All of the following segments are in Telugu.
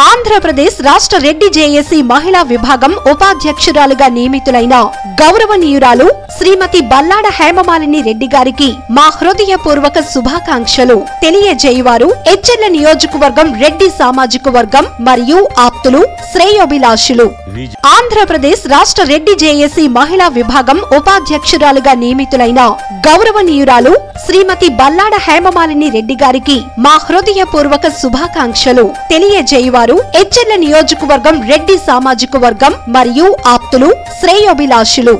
ఆంధ్రప్రదేశ్ రాష్ట్ర రెడ్డి జేఏసీ మహిళా విభాగం ఉపాధ్యక్షురాలుగా నియమితులైన గౌరవనీయురాలు శ్రీమతి బల్లాడ హేమమాలిని రెడ్డి గారికి మా హృదయపూర్వక శుభాకాంక్షలు తెలియజేయువారు హెచ్చెర్ల నియోజకవర్గం రెడ్డి సామాజిక వర్గం మరియు ఆప్తులు శ్రేయోభిలాషులు ఆంధ్రప్రదేశ్ రాష్ట్ర రెడ్డి జేఏసీ మహిళా విభాగం ఉపాధ్యక్షురాలుగా నియమితులైన గౌరవనీయురాలు శ్రీమతి బల్లాడ హేమమాలిని రెడ్డి గారికి మా హృదయపూర్వక శుభాకాంక్షలు తెలియజేయువారు హెచ్చెర్ల నియోజకవర్గం రెడ్డి సామాజిక వర్గం మరియు ఆప్తులు శ్రేయోభిలాషులు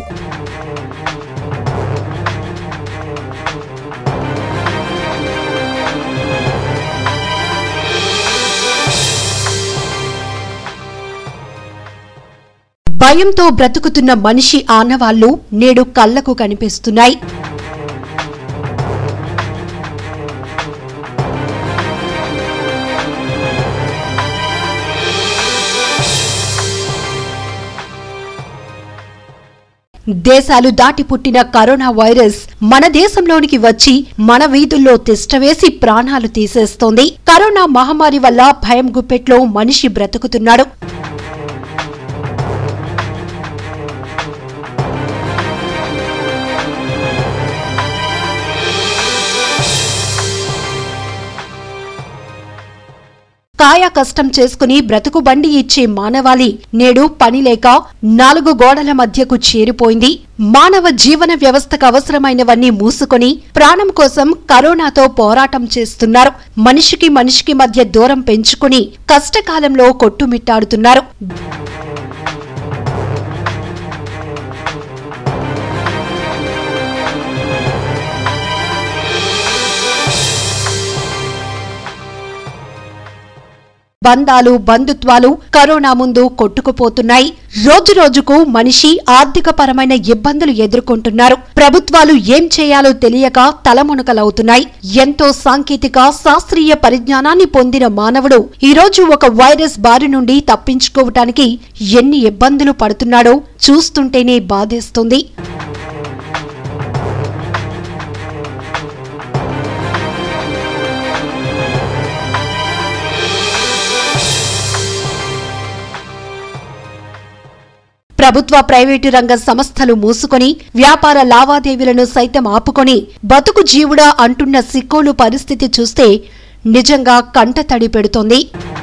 భయంతో బ్రతుకుతున్న మనిషి ఆనవాళ్లు నేడు కళ్లకు కనిపిస్తున్నాయి దేశాలు దాటి పుట్టిన కరోనా వైరస్ మన దేశంలోనికి వచ్చి మన వీధుల్లో తిష్టవేసి ప్రాణాలు తీసేస్తోంది కరోనా మహమ్మారి వల్ల భయం గుప్పెట్లో మనిషి బ్రతుకుతున్నాడు కాయ కష్టం చేసుకుని బ్రతుకు బండి ఇచ్చే మానవాళి నేడు పని లేక నాలుగు గోడల మధ్యకు చేరిపోయింది మానవ జీవన వ్యవస్థకు అవసరమైనవన్నీ మూసుకొని ప్రాణం కోసం కరోనాతో పోరాటం చేస్తున్నారు మనిషికి మనిషికి మధ్య దూరం పెంచుకుని కష్టకాలంలో కొట్టుమిట్టాడుతున్నారు బంధాలు బంధుత్వాలు కరోనా ముందు కొట్టుకుపోతున్నాయి రోజు రోజుకు మనిషి ఆర్థిక పరమైన ఇబ్బందులు ఎదుర్కొంటున్నారు ప్రభుత్వాలు ఏం చేయాలో తెలియక తలమునకలవుతున్నాయి ఎంతో సాంకేతిక శాస్త్రీయ పరిజ్ఞానాన్ని పొందిన మానవుడు ఈ రోజు ఒక వైరస్ బారి నుండి తప్పించుకోవటానికి ఎన్ని ఇబ్బందులు పడుతున్నాడో చూస్తుంటేనే బాధేస్తుంది ప్రభుత్వ ప్రైవేటు రంగ సంస్థలు మూసుకొని వ్యాపార లావాదేవీలను సైతం ఆపుకొని బతుకు జీవుడా అంటున్న సిక్కోలు పరిస్థితి చూస్తే నిజంగా కంటతడి పెడుతోంది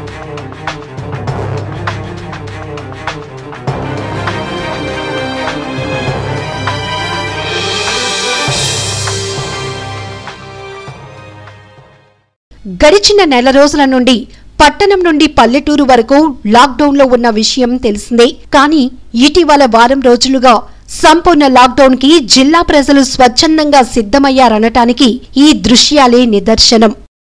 గడిచిన నెల రోజుల నుండి పట్టణం నుండి పల్లెటూరు వరకు లాక్డౌన్లో ఉన్న విషయం తెలిసిందే కానీ ఇటీవల వారం రోజులుగా సంపూర్ణ లాక్డౌన్ కి జిల్లా ప్రజలు స్వచ్ఛందంగా సిద్ధమయ్యారనటానికి ఈ దృశ్యాలే నిదర్శనం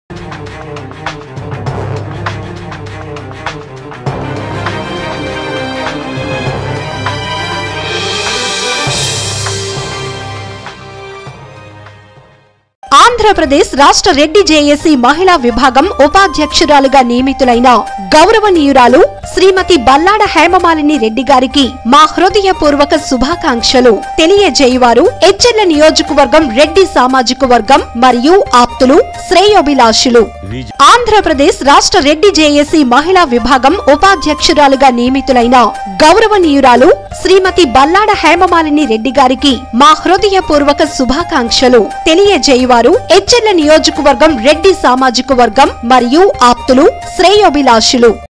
ఆంధ్రప్రదేశ్ రాష్ట్ర రెడ్డి జేఏసీ మహిళా విభాగం ఉపాధ్యక్షురాలుగా నియమితులైన గౌరవనీయురాలు శ్రీమతి బల్లాడ హేమమాలిని రెడ్డి గారికి మా హృదయపూర్వక శుభాకాంక్షలు తెలియజేయువారు హెచ్చెర్ల నియోజకవర్గం రెడ్డి సామాజిక వర్గం మరియు ఆప్తులు శ్రేయోభిలాషులు ఆంధ్రప్రదేశ్ రాష్ట్ర రెడ్డి జేఏసీ మహిళా విభాగం ఉపాధ్యక్షురాలుగా నియమితులైన గౌరవనీయురాలు శ్రీమతి బల్లాడ హేమమాలిని రెడ్డి గారికి మా హృదయపూర్వక శుభాకాంక్షలు తెలియజేయువారు హెచ్చెర్ల నియోజకవర్గం రెడ్డి సామాజిక వర్గం మరియు ఆప్తులు శ్రేయోభిలాషులు